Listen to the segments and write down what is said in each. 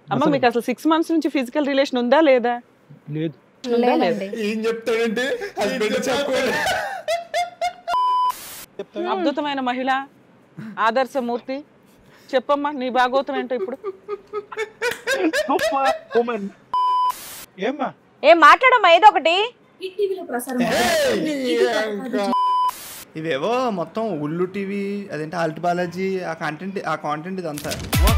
అమ్మ అసలు- మీకు అసలు సిక్స్ మంత్స్ నుంచి ఫిజికల్ రిలేషన్ ఉందా లేదా లేదు ఉందా లేదా? లేదండి ఏం చెప్తాడంటే హస్బెండ్ చెప్పాడు అద్భుతమైన మహిళ ఆదర్శమూర్తి చెప్పమ్మా నీ భాగోతం ఏంటో ఇప్పుడు ఏమ్మా ఏం మాట్లాడమ్మా ఏదో ఒకటి ఈటీవీలో ప్రసారం ఇవేవో మొత్తం ఉల్లు టీవీ అదేంటి ఆల్ట్ బాలాజీ ఆ కంటెంట్ ఆ కాంటెంట్ ఇదంతా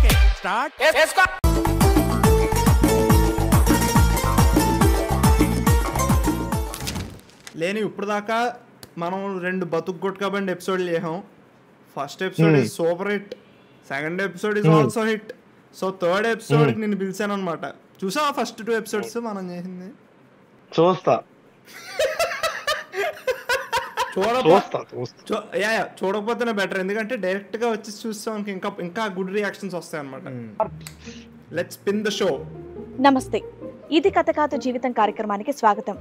లేని ఇప్పుడు దాకా మనం రెండు బతుకు కొట్టుకోబండి ఎపిసోడ్లు చేసాం first episode is super hit second episode is also hit so third episode నేను పిలిచాను అనమాట చూసావా ఫస్ట్ టూ ఎపిసోడ్స్ మనం చేసింది చూస్తా చూడపో చూస్తా చూస్తా చూ- యా యా చూడకపోతేనే బెటర్ ఎందుకంటే డైరెక్ట్ గా వచ్చి చూస్తాం ఇంకా ఇంకా గుడ్ రియాక్షన్స్ వస్తాయి అనమాట లెట్స్ పిన్ ద షో నమస్తే ఇది కథ కాదు జీవితం కార్యక్రమానికి స్వాగతం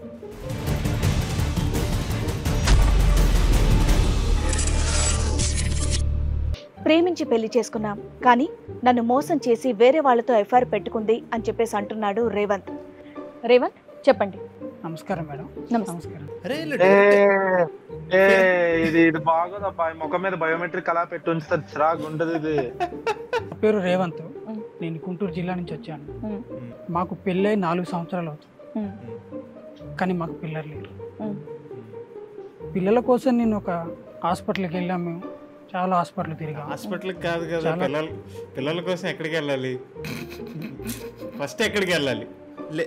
ప్రేమించి పెళ్లి చేసుకున్నాం కానీ నన్ను మోసం చేసి వేరే వాళ్ళతో ఎఫ్ఐఆర్ పెట్టుకుంది అని చెప్పేసి అంటున్నాడు రేవంత్ రేవంత్ చెప్పండి నమస్కారం మేడం నమస్తే నమస్కారం అరే ఏ, ఏ, ఇది ఇది బాగోదబ్బా ఈ ముఖం మీద బయోమెట్రిక్ అలా పెట్టి ఉంచితే చిరాకు ఉంటది ఇది నా పేరు రేవంత్ మ్. నేను గుంటూరు జిల్లా నుంచి వచ్చాను మ్. మాకు పెళ్ళై నాలుగు సంవత్సరాలు అవుతుంది మ్. కానీ మాకు పిల్లలు లేరు మ్. పిల్లల కోసం నేను ఒక హాస్పిటల్కి వెళ్ళాం మేము చాలా హాస్పిటల్ తిరిగాం హాస్పిటల్కి కాదు కదా చాలా- పిల్లల పిల్లల కోసం ఎక్కడికి వెళ్ళాలి ఫస్ట్ ఎక్కడికి వెళ్ళాలి లే-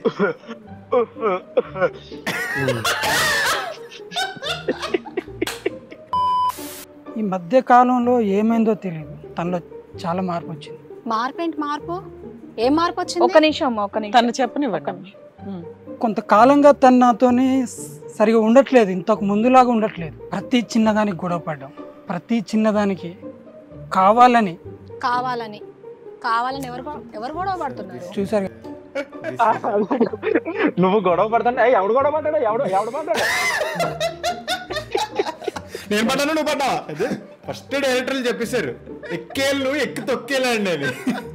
ఈ మధ్య కాలంలో ఏమైందో తెలియదు తనలో చాలా మార్పు వచ్చింది మార్పు ఏంటి మార్పు ఏం మార్పు వచ్చింది ఒక్క నిమిషం అమ్మా, ఒక్క నిమిషం తను చెప్పనివ్వండి అమ్మ. ఉమ్. కొంతకాలంగా తను నాతోని సరిగా ఉండట్లేదు ఇంతకు ముందులాగా ఉండట్లేదు ప్రతి చిన్నదానికి గొడవ పడ్డాం ప్రతి చిన్నదానికి కావాలని కావాలని కావాలని ఎవరు గొ- ఎవరు గొడవ పడుతున్నారు చూసారు నువ్వు గొడవ పడతాను ఏయ్, ఎవడు గొడవ పడ్డాడు ఎవడు ఎవడు పడ్డాడు నేను పడ్డాను నువ్వు పడ్డా అదే ఫస్ట్ డైరెక్టర్లు చెప్పేశారు ఎక్కేళ్ళు ఎక్కి తొక్కేళ్ళండి అని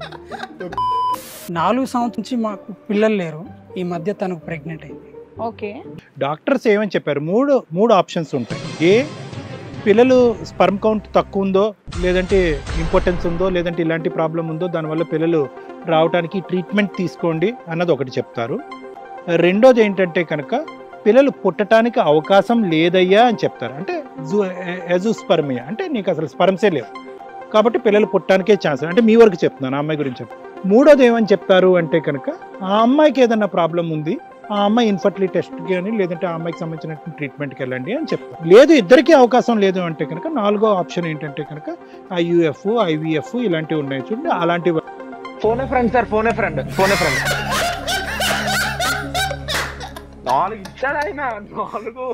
నాలుగు సంవత్సరం నుంచి మాకు పిల్లలు లేరు ఈ మధ్య తనకు ప్రెగ్నెంట్ అయింది ఓకే డాక్టర్స్ ఏమని చెప్పారు మూడు మూడు ఆప్షన్స్ ఉంటాయి ఏ పిల్లలు స్పర్మ్ కౌంట్ తక్కువ ఉందో లేదంటే ఇంపార్టెన్స్ ఉందో లేదంటే ఇలాంటి ప్రాబ్లం ఉందో దానివల్ల పిల్లలు రావడానికి ట్రీట్మెంట్ తీసుకోండి అన్నది ఒకటి చెప్తారు రెండోది ఏంటంటే కనుక పిల్లలు పుట్టడానికి అవకాశం లేదయ్యా అని చెప్తారు అంటే ఎజుస్పర్మియా అంటే నీకు అసలు స్పర్మ్సే లేవు కాబట్టి పిల్లలు పుట్టడానికే ఛాన్స్ అంటే మీ వరకు చెప్తున్నాను ఆ అమ్మాయి గురించి చెప్తాను మూడోది ఏమని చెప్తారు అంటే కనుక ఆ అమ్మాయికి ఏదైనా ప్రాబ్లం ఉంది ఆ అమ్మాయి ఇన్ఫర్టిలిటీ టెస్ట్ కానీ లేదంటే ఆ అమ్మాయికి సంబంధించిన ట్రీట్మెంట్కి వెళ్ళండి అని చెప్తారు లేదు ఇద్దరికీ అవకాశం లేదు అంటే కనుక నాలుగో ఆప్షన్ ఏంటంటే కనుక ఐయుఎఫ్ ఐవిఎఫ్ ఇలాంటివి ఉన్నాయి చూడండి అలాంటివి ఫోనే ఫ్రెండ్ సార్ ఫోనే ఫ్రెండ్ ఫోనే ఫ్రెండ్ నాలుగు ఇచ్చాడు ఆయన నాలుగు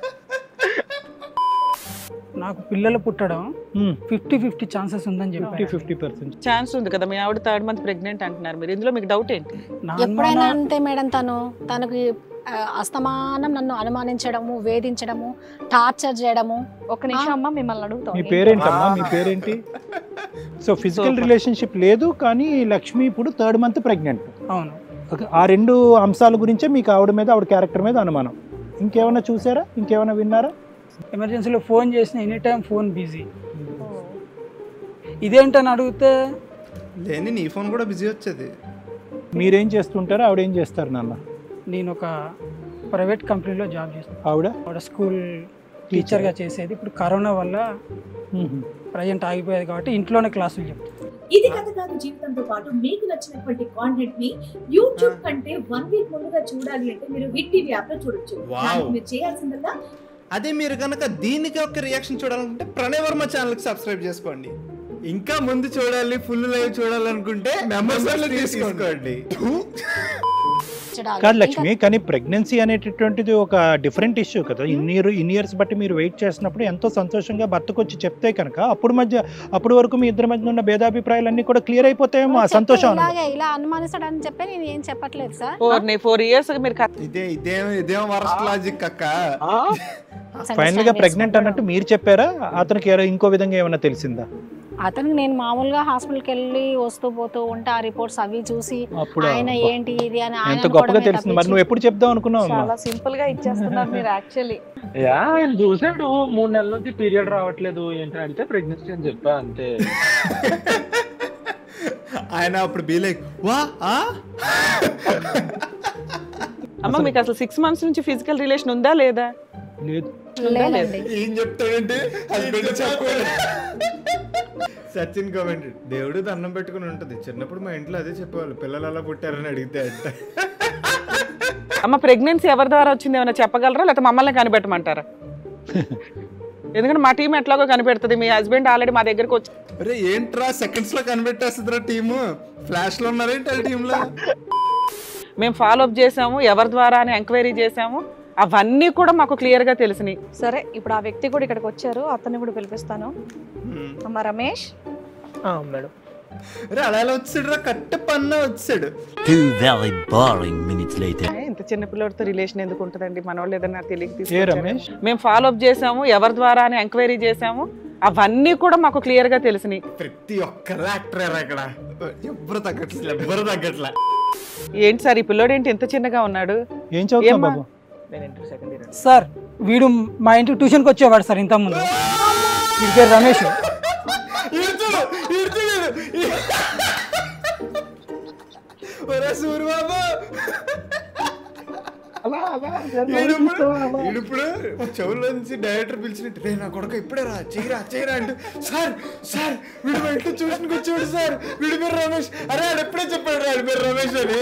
నాకు పిల్లలు పుట్టడం ఫిఫ్టీ ఫిఫ్టీ ఛాన్సెస్ ఉందని ఫిఫ్టీ చెప్పి ఫిఫ్టీ పర్సెంట్ ఛాన్స్ ఉంది కదా మీ ఆవిడ థర్డ్ మంత్ ప్రెగ్నెంట్ అంటున్నారు మీరు ఇందులో మీకు డౌట్ ఏంటి ఎప్పుడైనా అంతే మేడం తను తనకి ఆ, అస్తమానం నన్ను అనుమానించడము వేధించడము టార్చర్ చేయడము ఒక్క నిమిషం అమ్మా మిమ్మల్ని అడుగుతాం మీ పేరేంటమ్మా మీ పేరేంటి సో ఫిజికల్ Super. రిలేషన్షిప్ లేదు కానీ లక్ష్మి ఇప్పుడు థర్డ్ మంత్ ప్రెగ్నెంట్ అవును ఆ రెండు అంశాల గురించే మీకు ఆవిడ మీద ఆవిడ క్యారెక్టర్ మీద అనుమానం ఇంకేమైనా చూసారా ఇంకేమైనా విన్నారా ఎమర్జెన్సీలో ఫోన్ చేసిన ఎనీ టైం ఫోన్ బిజీ ఇదేంటని అడిగితే లేని నీ ఫోన్ కూడా బిజీ వచ్చేది మీరేం చేస్తుంటారో ఆవిడ ఏం చేస్తారు నాన్న నేను ఒక ప్రైవేట్ కంపెనీలో జాబ్ చేస్తాను ఆవిడ ఆవిడ స్కూల్ టీచర్గా చేసేది ఇప్పుడు కరోనా వల్ల మ్మ్. ప్రజెంట్ ఆగిపోయేది కాబట్టి ఇంట్లోనే క్లాసులు చెప్తాను ఇది కథ కాదు జీవితంతో పాటు మీకు నచ్చినటువంటి కాంటెంట్ ని యూట్యూబ్ కంటే వన్ వీక్ ముందుగా చూడాలి అంటే మీరు హిట్ టీవీ యాప్ లో చూడొచ్చు Wow. దానికి మీరు చేయాల్సిందల్లా అదే మీరు కనుక దీనికి ఒక రియాక్షన్ చూడాలనుకుంటే ప్రణయ్ వర్మ ఛానల్ కి సబ్స్క్రైబ్ చేసుకోండి ఇంకా ముందు చూడాలి ఫుల్ లైవ్ చూడాలనుకుంటే మెంబర్స్ తీసుకోండి చూడాలి. కాదు ఇంకా లక్ష్మి కానీ ప్రెగ్నెన్సీ అనేటటువంటిది ఒక డిఫరెంట్ ఇష్యూ కదా ఇన్ని ఇయర్ ఇన్ని ఇయర్స్ బట్టి మీరు వెయిట్ చేసినప్పుడు ఎంతో సంతోషంగా భర్తకు వచ్చి చెప్తే కనుక అప్పుడు మధ్య అప్పుడు వరకు మీ ఇద్దరి మధ్య ఉన్న భేదాభిప్రాయాలన్నీ కూడా క్లియర్ అయిపోతాయేమో ఆ చెప్తే సంతోషం అనుభవం. ఇలాగే ఇలా అనుమానిస్తాడని చెప్పి నేను ఏం చెప్పట్లేదు సార్ ఫోర్ ఫోర్ ఇయర్స్ మీరు కథ ఇదే ఇదేం ఇదేం వరస్ట్ లాజిక్ అక్క ఫైనల్ గా ప్రెగ్నెంట్ అన్నట్టు మీరు చెప్పారా అతనికి ఏదో ఇంకో విధంగా ఏమైనా తెలిసిందా అతనికి నేను మామూలుగా హాస్పిటల్కి వెళ్ళి వస్తూ పోతూ ఉంటే ఆ రిపోర్ట్స్ అవి చూసి అప్పుడు ఆయన అబ్బా, ఏంటి ఇది అని ఆయన ఎంత గొప్పగా అనుకోవడమే తెలిసింది మరి తప్పించి- నువ్వు ఎప్పుడు చెప్దాం అనుకున్నావు అమ్మా చాలా సింపుల్ గా ఇచ్చేస్తున్నారు మీరు యాక్చువల్లీ యా ఆయన చూసాడు మూడు నెలల నుంచి పీరియడ్ రావట్లేదు ఏంటని అడిగితే ప్రెగ్నెన్సీ అని చెప్పా అంతే ఆయన అప్పుడు బీ లైక్ వా ఆ అమ్మ మీకు అసలు సిక్స్ మంత్స్ నుంచి ఫిజికల్ రిలేషన్ ఉందా లేదా లేదు లేదండి ఏం చెప్తాడంటే హస్బెండ్ చెప్పాడు సచిన్ కామెంట్ దేవుడు దండం పెట్టుకుని ఉంటుంది చిన్నప్పుడు మా ఇంట్లో అదే చెప్పేవాళ్ళు పిల్లలు అలా పుట్టారని అడిగితే అంట అమ్మ ప్రెగ్నెన్సీ ఎవరి ద్వారా వచ్చింది ఏమైనా చెప్పగలరా లేకపోతే మమ్మల్ని కనిపెట్టమంటారా ఎందుకంటే మా టీం ఎట్లాగో కనిపెడుతుంది మీ హస్బెండ్ ఆల్రెడీ మా దగ్గరకు వచ్చి అరే ఏంట్రా సెకండ్స్ లో కనిపెట్టేస్తుందిరా టీము ఫ్లాష్ లో ఉన్నారేంటి వాళ్ళ టీంలో మేము ఫాలో అప్ చేసాము ఎవరి ద్వారా అని ఎంక్వైరీ చేసాము అవన్నీ కూడా మాకు క్లియర్ గా తెలిసినాయి సరే ఇప్పుడు ఆ వ్యక్తి కూడా ఇక్కడికి వచ్చారు అతన్ని కూడా పిలిపిస్తాను అమ్మ రమేష్ మేడం అరే అలా ఎలా వచ్చాడు రా కట్ట పన్న వచ్చాడు Two very boring minutes later. ఏ, ఇంత చిన్న పిల్లడితో రిలేషన్ ఎందుకు ఉంటుందండి మన వాళ్ళు ఏదైనా తెలియక ఏ తీసుకొచ్చారు. రమేష్ మేము ఫాలో అప్ చేసాము ఎవరి ద్వారా అని ఎంక్వైరీ చేసాము అవన్నీ కూడా మాకు క్లియర్ గా తెలిసినాయి ప్రతి ఒక్కరు యాక్టర్ ఇక్కడ ఎవ్వరు తగ్గట్లే ఎవ్వరు తగ్గట్లే ఏంటి సార్ ఈ పిల్లోడు ఏంటి ఇంత చిన్నగా ఉన్నాడు ఏం చదువుతున్నావు ఏమ్మా? బాబు నేను ఇంటర్ సెకండ్ ఇయర్ సార్ వీడు మా ఇంటికి ట్యూషన్కి వచ్చేవాడు సార్ ఇంతకుముందు వీడి పేరు రమేష్ ఈడ్చుడు, ఈడ్చుడు. ఒరే సూర్యబాబు ఇప్పుడు చెవుల నుంచి డైరెక్టర్ పిలిచినట్టు రే నా కొడుకు ఇప్పుడే రా చేయరా చేయరా అంటే సార్ సార్ వీడు మా ఇంట్లో ట్యూషన్కి వచ్చాడు సార్ వీడి పేరు రమేష్ అరే ఆడు ఎప్పుడే చెప్పాడు రా పేరు రమేష్ అని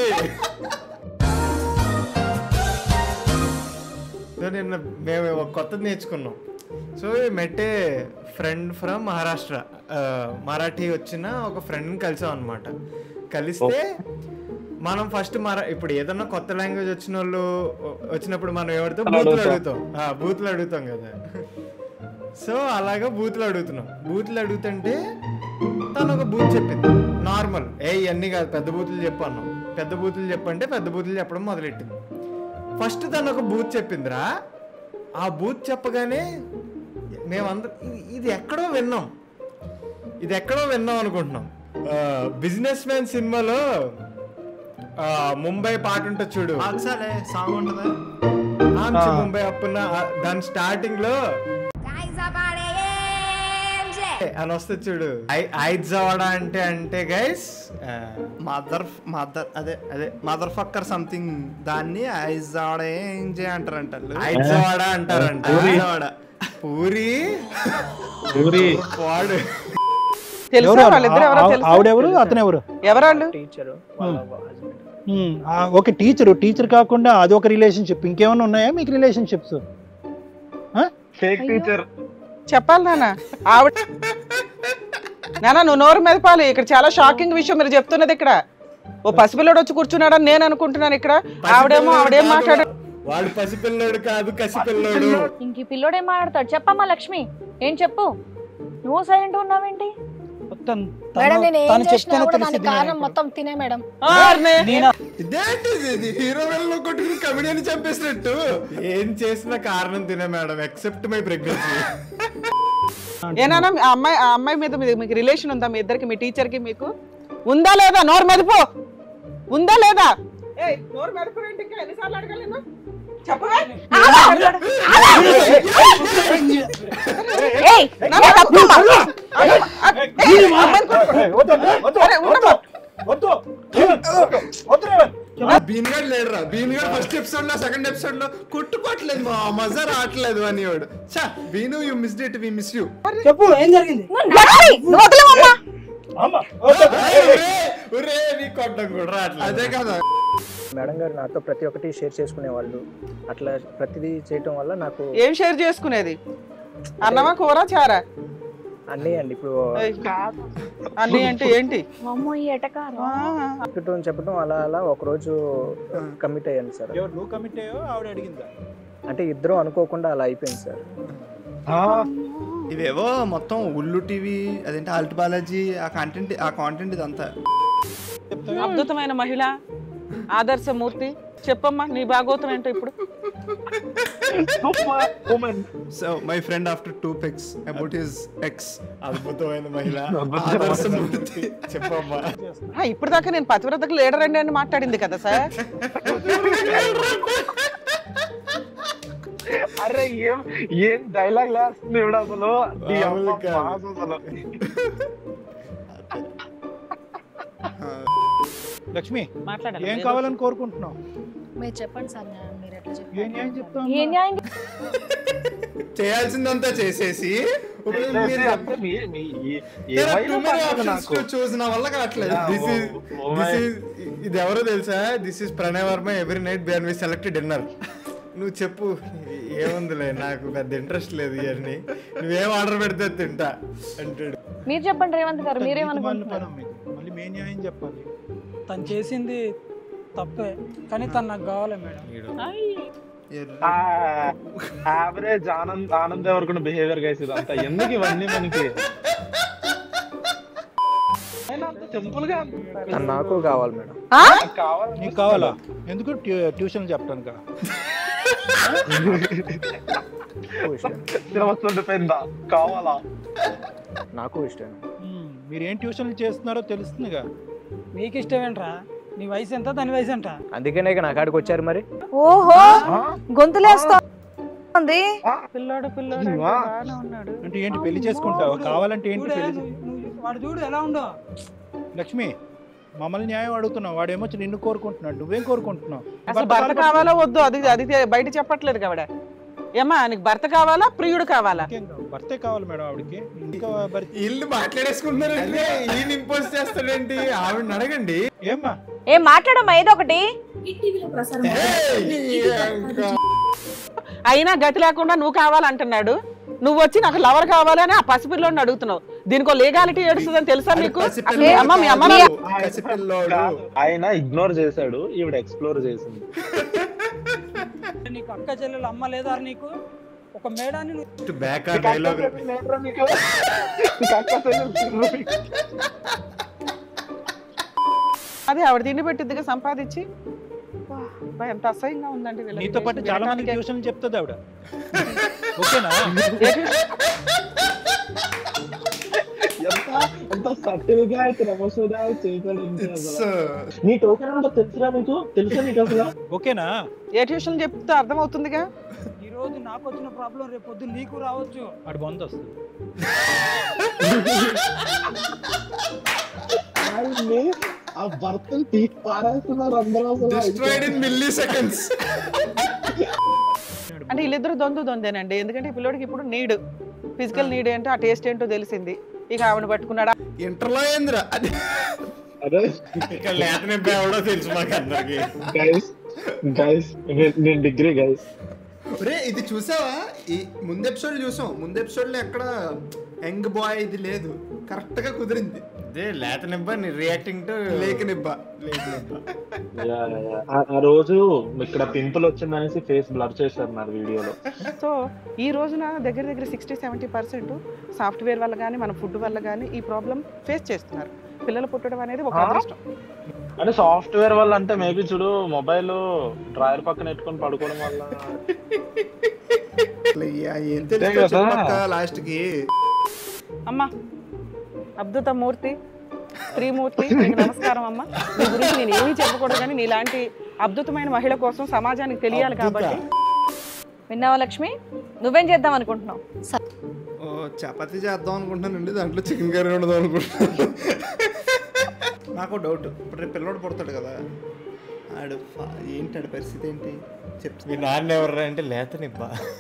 సో నిన్న మేము ఒక కొత్తది నేర్చుకున్నాం సో మెట్టే ఫ్రెండ్ ఫ్రమ్ మహారాష్ట్ర ఆ, మరాఠీ వచ్చిన ఒక ఫ్రెండ్ని కలిసాం అనమాట కలిస్తే మనం ఫస్ట్ మరా ఇప్పుడు ఏదన్నా కొత్త లాంగ్వేజ్ వచ్చిన వాళ్ళు వచ్చినప్పుడు మనం ఎవరితో బూతులు అడుగుతాం ఆ, బూతులు అడుగుతాం కదా సో అలాగా బూతులు అడుగుతున్నాం బూతులు అడుగుతుంటే తను ఒక బూత్ చెప్పింది నార్మల్ ఏ ఇవన్నీ కాదు పెద్ద బూతులు చెప్పు అన్నాం పెద్ద బూతులు చెప్పంటే పెద్ద బూతులు చెప్పడం మొదలెట్టింది ఫస్ట్ తను ఒక బూత్ చెప్పిందిరా ఆ బూత్ చెప్పగానే మేమందరం ఇది- ఇది ఎక్కడో విన్నాం ఇది ఎక్కడో విన్నాం అనుకుంటున్నాం బిజినెస్ మ్యాన్ సినిమాలో ఆ, ముంబై పాట ఉంటుంది చూడు సరే సాంగ్ ఉంటుందా ఆంచి ముంబై అప్పున్న ఆ, దాని స్టార్టింగ్ లో అని వస్తుంది చూడు ఐజవాడ అంటే అంటే గైస్ మదర్ మదర్ అదే అదే మదర్ ఫక్కర్ సంథింగ్ దాన్ని ఐజాడ ఏం చేయ అంటారంట వాళ్ళు. ఐజవాడ అంటారంట ఐజాడ. పూరి ఊరి వాడు తెలుసా ఎవరు వాళ్ళిద్దరు ఎవరో ఆ- తెలుసా ఆవిడెవరు అతను ఎవరు ఎవరాళ్ళు టీచర్ వాళ్ళ హస్బెండ్ ఉమ్, ఆ, ఒక టీచర్ టీచర్ కాకుండా అది ఒక రిలేషన్షిప్ ఇంకేమైనా ఉన్నాయా మీకు రిలేషన్షిప్స్ ఫేక్ టీచర్ చెప్పాలి నాన్న ఆవిడ నాన్న నువ్వు నోరు మెదపాలి ఇక్కడ చాలా షాకింగ్ విషయం మీరు చెప్తున్నది ఇక్కడ ఓ పసిపిల్లడు వచ్చి కూర్చున్నాడని నేను అనుకుంటున్నాను ఇక్కడ ఆవిడేమో ఆవిడేం మాట్లాడు వాడు పసిపిల్లోడు కాదు కసిపిల్లోడు ఇంక ఈ పిల్లోడు ఏం మాట్లాడతాడు చెప్పమ్మా లక్ష్మి ఏం చెప్పు నువ్వు సైలెంట్ ఉన్నావేంటి మొత్తం మేడం నేను ఏం తను చేసినా చెప్తేనే కూడా దానికి తెలిసింది కారణం నాకు. మొత్తం తినే మేడం ఆర్నే. నేనా ఇదేంటి ఇది హీరో వెళ్ళలో కొట్టుకుని కమెడియన్ చంపేసినట్టు ఏం చేసిన కారణం తినే మేడం ఎక్సెప్ట్ మై ప్రెగ్నెన్సీ ఏనానా ఆ అమ్మాయి ఆ అమ్మాయి మీద మీ- మీకు రిలేషన్ ఉందా మీ ఇద్దరికి మీ టీచర్ కి మీకు ఉందా లేదా నోరు మెదపు ఉందా లేదా ఏయ్, నోరు మెదపరేంటి ఇంకా ఎన్నిసార్లు అడగాలి నేను? చెప్పవే? ఏయ్ నాన్న, తప్పమ్మా. ఏయ్, అమ్మాయిని కొట్టుకో. అరే, ఉండమ్మా. బీన్ గడ్ లేడురా బీన్ గడ్ ఫస్ట్ ఎపిసోడ్ లో సెకండ్ ఎపిసోడ్ లో కొట్టుకోవట్లేదు మా మజా రావట్లేదు అని వాడు చా బీను you miss it we miss you చెప్పు ఏం జరిగింది లక్ష్మి నువ్వు వదలవమ్మా ఒరే నీ కొట్టం కూడా రావట్లేదు అదే కదా మేడం గారు నాతో ప్రతి ఒక్కటి షేర్ చేసుకునేవాళ్ళు అట్లా ప్రతిదీ చేయటం వల్ల నాకు ఏం షేర్ చేసుకునేది అన్నమా కూర చారా అన్నీ అండి ఇప్పుడు ఏయ్, అన్నీ అంటే ఏంటి అమ్మో ఈ ఎటకారం ఆ, చెప్పటం చెప్పడం అలా అలా ఒకరోజు కమిట్ అయ్యాను సార్ ఎవరు నువ్వు కమిట్ అయ్యో ఆవిడ అడిగిందా అంటే ఇద్దరం అనుకోకుండా అలా అయిపోయింది సార్ ఇవేవో మొత్తం ఉల్లు టీవీ అదేంటి ఆల్ట్ బాలాజీ ఆ కంటెంట్ ఆ కాంటెంట్ ఇదంతా అద్భుతమైన మహిళ ఆదర్శమూర్తి చెప్పమ్మా నీ భాగోతం ఏంటో ఇప్పుడు so my friend after two pics about his ex అద్భుతమైన మహిళ అద్భుతమైన ఆదర్శమూర్తి చెప్పమ్మా ఆ, ఇప్పుడు దాకా నేను పతివ్రతకు లీడర్ అండి అని మాట్లాడింది కదా సార్ అరే ఏం ఏం డైలాగ్ లేస్తుంది ఇప్పుడు అసలు ఈ అమ్మ మామూలు కాదు. మాస్ అసలు. లక్ష్మి మాట్లాడాలి ఏం కావాలని కోరుకుంటున్నావు మీరు చెప్పండి సార్ న్యాయం మీరు ఎట్లా ఏ న్యాయం చెప్తావు ఏ న్యాయం చేయాల్సిందంతా చేసేసి ఇప్పుడు చేసేసి మీరు- అంటే మీ- మీ- ఈ- There are ఏమైనా too many పర్లేదు options నాకు. to choose. నా వల్ల కావట్లేదు Yeah, this is oh, oh this my. Is ఇది ఎవరో తెలుసా this is Pranay Varma every night బిఆర్ వి సెలెక్ట్ డిన్నర్ నువ్వు చెప్పు ఏముందిలే నాకు పెద్ద ఇంట్రెస్ట్ లేదు ఇవన్నీ నువ్వేం ఆర్డర్ పెడితే అది తింటా అంటాడు మీరు చెప్పండి రేవంత్ గారు దిక్కుమాలిన మీరేమనుకుంటున్నారు పని మీకు. మళ్ళీ మే న్యాయం చెప్పాలి తను చేసింది తప్పే కానీ తను నాకు కావాలి మేడం యావరేజ్ ఆనంద్ ఆనంద్ ఎవరికి బిహేవియర్ గైస్ ఇదంతా ఎందుకు ఇవన్నీ మనకి సింపుల్ గా తను నాకు కావాలి మేడం కావాలి నీకు కావాలా ఎందుకు ట్యూ- ట్యూషన్ చెప్తాను నాకు ఇష్టం సిలబస్ ఉండిపోయిందా కావాలా నాకు ఇష్టం మీరు ఏం ట్యూషన్లు చేస్తున్నారో తెలుస్తుందిగా మీకు ఇష్టమేంట్రా నీ వయసు ఎంత దాని వయసు ఎంత అందుకనే ఇక నా కాడికి వచ్చారు మరి ఓహో గొంతులేస్తోంది పిల్లోడు పిల్లోడు అంటే వా. బాగానే ఉన్నాడు అంటే ఏంటి పెళ్లి చేసుకుంటావు కావాలంటే ఏంటి చూడే, పెళ్లి చే- నువ్వు- నువ్వు- వాడు చూడు ఎలా ఉండో లక్ష్మి మమ్మల్ని న్యాయం అడుగుతున్నావు వాడేమో వచ్చి నిన్ను కోరుకుంటున్నాడు నువ్వేం కోరుకుంటున్నావు అసలు భర్త కావాలా వద్దు అది అది తె- బయట చెప్పట్లేదు కావిడ ఏమ్మా నీకు భర్త కావాలా ప్రియుడు కావాలా ఇంకేం కావాలి? భర్తే కావాలి మేడం ఆవిడకి ఇంకా భర్త ఇల్లు మాట్లాడేసుకుంటారండి ఈయన ఇంపోజ్ చేస్తాడేంటి ఆవిడని అడగండి ఏమ్మా ఏం మాట్లాడమ్మా ఏదో ఒకటి హిట్ టీవీలో ప్రసారం అయినా గతి లేకుండా నువ్వు కావాలంటున్నాడు నువ్వు వచ్చి నాకు లవర్ కావాలని ఆ పసిపిల్లోని అడుగుతున్నావు దీనికి లీగాలిటీ ఏడుస్తుందని తెలుసా మీకు అసలు మీ అమ్మ మీ అమ్మ నాన్న- కసిపిల్లోడు ఆయన ఇగ్నోర్ చేశాడు ఈవిడ ఎక్స్ప్లోర్ చేసింది నీకు అక్క చెల్లెలు అమ్మ లేదా నీకు ఒక మేడాన్ని నువ్వు బ్యాక్ ఆ డైలాగ్ అదే ఆవిడ తిండి పెట్టిద్దిగా సంపాదించి వా, బా, ఎంత అసహ్యంగా ఉందండి వీళ్ళ నీతో పాటు relation చాలా మంది వినటానికే. ట్యూషన్ చెప్తుంది ఆవిడ ఓకేనా ఏ ట్యూషన్? ఎంత ఎంత సటిల్ గా క్రమశోదా చేశాడు ఇంకా అసలు. నీ టోకెన్ నెంబర్ తెలుసురా నీకు తెలుసా నీకు అసలు ఓకేనా ఏ ట్యూషన్ చెప్తే అర్థమవుతుందిగా ఈ రోజు నాకు వచ్చిన ప్రాబ్లం రేపు పొద్దున్న నీకు రావచ్చు ఆడు బంద్ వస్తుంది ఆయన్ని ఆ భర్తను తీసి పారేస్తున్నారు అందరూ అసలు డిస్ట్రాయిడ్ ఇన్ మిల్లీ సెకండ్స్ అంటే వీళ్ళిద్దరు దొందు దొందేనండి ఎందుకంటే ఈ పిల్లోడికి ఇప్పుడు నీడ్ ఫిజికల్ నీడ్ ఏంటో ఆ టేస్ట్ ఏంటో తెలిసింది ఇక ఆవిడ పట్టుకున్నాడా ఇంటర్లో ఏందిరా అది అదే ఇక్కడ లేత నింపి ఎవడో తెలుసు మాకు అందరికి గైస్ గైస్ నేను డిగ్రీ గైస్ ఒరే ఇది చూసావా ఈ ముందు ఎపిసోడ్ చూసాం ముందు ఎపిసోడ్ లో ఎక్కడ యంగ్ బాయ్ ఇది లేదు కరెక్ట్ గా కుదిరింది అదే లేత నింప నీ రియాక్టింగ్ టు లేక నిబ్బ లేక నింప ఆ రోజు ఇక్కడ పింపుల్ వచ్చిందనేసి ఫేస్ బ్లర్ చేశారు నా వీడియోలో సో ఈ రోజున దగ్గర దగ్గర సిక్స్టీ సెవెంటీ పర్సెంట్ సాఫ్ట్వేర్ వల్ల కానీ మన ఫుడ్ వల్ల కానీ ఈ ప్రాబ్లం ఫేస్ చేస్తున్నారు పిల్లలు పుట్టడం అనేది ఒక ఆ? అదృష్టం అంటే సాఫ్ట్వేర్ వల్ల అంటే మేబీ చూడు మొబైల్ డ్రాయర్ పక్కన పెట్టుకొని పడుకోవడం వల్ల ఏం అంతే కదా. లాస్ట్ కి అమ్మా అద్భుత మూర్తి త్రిమూర్తి నీకు నమస్కారం అమ్మా నీ గురించి నేను ఏమీ చెప్పకూడదు కానీ నీలాంటి అద్భుతమైన మహిళ కోసం సమాజానికి తెలియాలి కాబట్టి విన్నావా లక్ష్మి నువ్వేం చేద్దాం అనుకుంటున్నావు ఓ చపాతీ చేద్దాం అనుకుంటున్నానండి దాంట్లో చికెన్ కర్రీ వండుదాం అనుకుంటున్నాను నాకు డౌట్ ఇప్పుడు రేపు పిల్లోడు పుడతాడు కదా ఆడు ఫా- ఏంటి ఆడి పరిస్థితి ఏంటి చెప్తా మీ నాన్న ఎవరు అంటే లేత నింప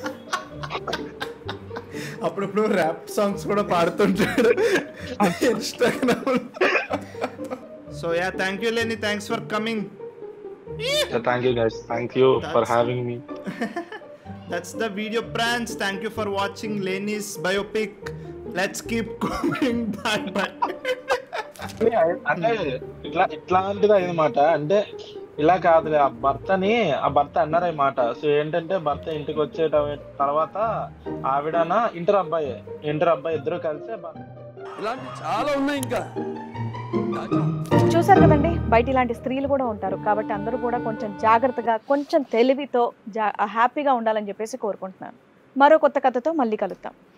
అప్పుడప్పుడు ర్యాప్ సాంగ్స్ కూడా పాడుతుంటాడు Instagram so yeah thank you లేని thanks for coming thank you guys thank you for having me that's the video ప్రాన్స్ థ్యాంక్ యూ ఫర్ వాచింగ్ లేనీస్ biopic let's keep going bye bye అంటే ఇట్లా ఇట్లాంటిది అన్నమాట అంటే ఇలా కాదులే ఆ భర్తని ఆ భర్త అన్నారు అన్నమాట సో ఏంటంటే భర్త ఇంటికి వచ్చే తర్వాత ఆవిడన ఇంటర్ అబ్బాయి ఇంటర్ అబ్బాయి ఇద్దరు కలిసి భర్త ఇలాంటి చాలా ఉన్నాయి ఇంకా చూసారు కదండి బయట ఇలాంటి స్త్రీలు కూడా ఉంటారు కాబట్టి అందరూ కూడా కొంచెం జాగ్రత్తగా కొంచెం తెలివితో జా హ్యాపీగా ఉండాలని చెప్పేసి కోరుకుంటున్నాను మరో కొత్త కథతో మళ్ళీ కలుద్దాం